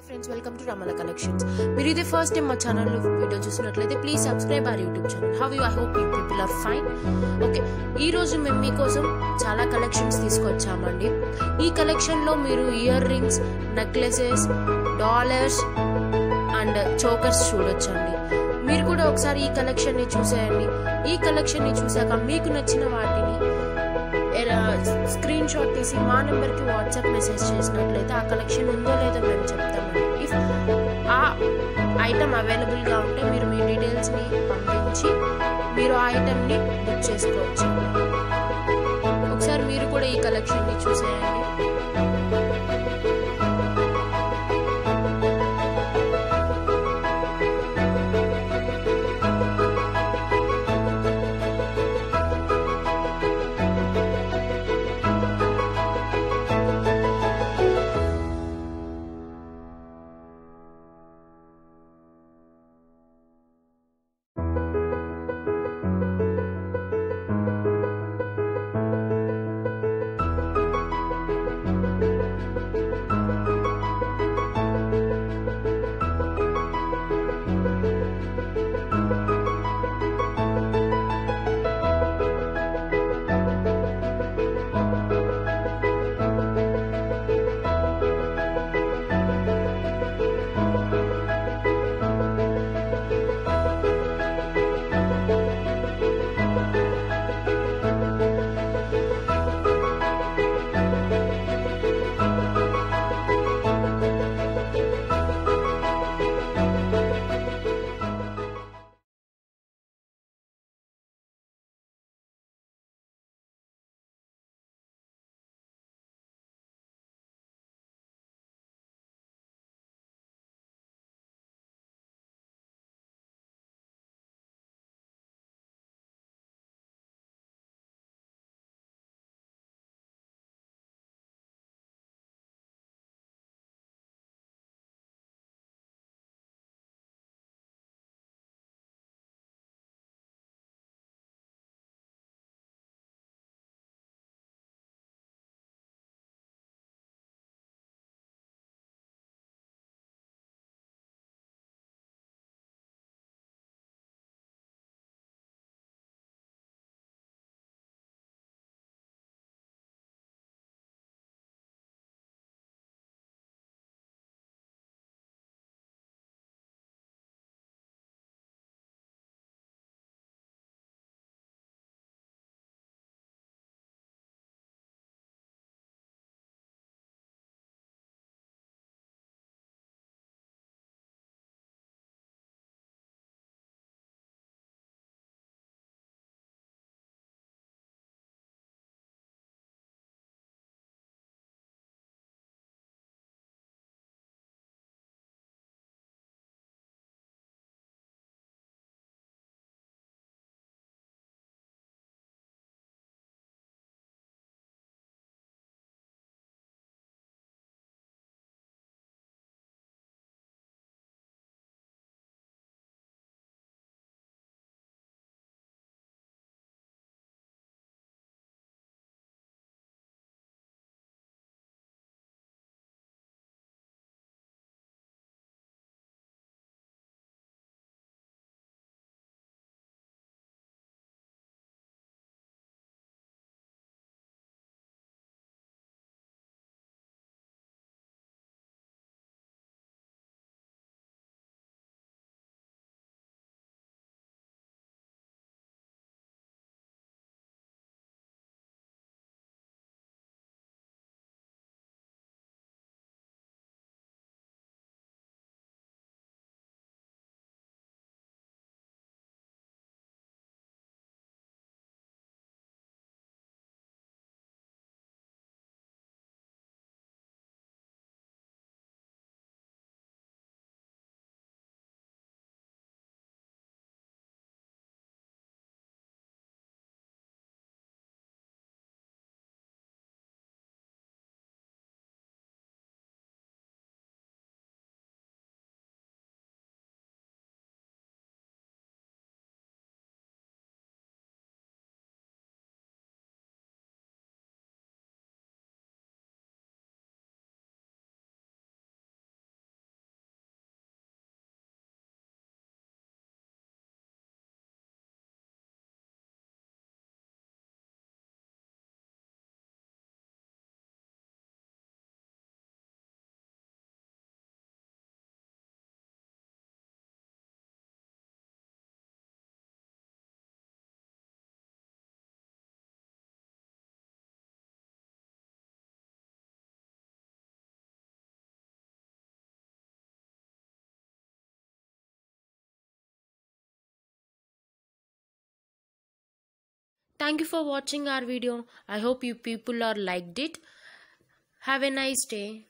friends welcome to Ramala collections మీరు ఇదే first time మా ఛానల్లో వీడియో చూసినట్లయితే please subscribe our YouTube channel how you I hope you people are fine okay ఈ రోజు మేము మీకోసం చాలా కలెక్షన్స్ తీసుకొచ్చామండి ఈ కలెక్షన్లో మీరు earrings necklaces dollars and chokers చూడొచ్చండి మీరు కూడా ఒకసారి ఈ కలెక్షన్ని చూసేయండి ఈ కలెక్షన్ని చూసాక మీకు నచ్చిన వాటిని స్క్రీన్ షాట్ తీసి మా నెంబర్కి వాట్సాప్ మెసేజ్ చేసినట్లయితే ఆ కలెక్షన్ ఉందో లేదో మేము చెప్తామండి ఇఫ్ ఆ ఐటమ్ అవైలబుల్గా ఉంటే మీరు మీ డీటెయిల్స్ని పంపించి మీరు ఆ ఐటమ్ని బుక్ చేసుకోవచ్చు ఒకసారి మీరు కూడా ఈ కలెక్షన్ని చూసేయండి thank you for watching our video I hope you people are liked it have a nice day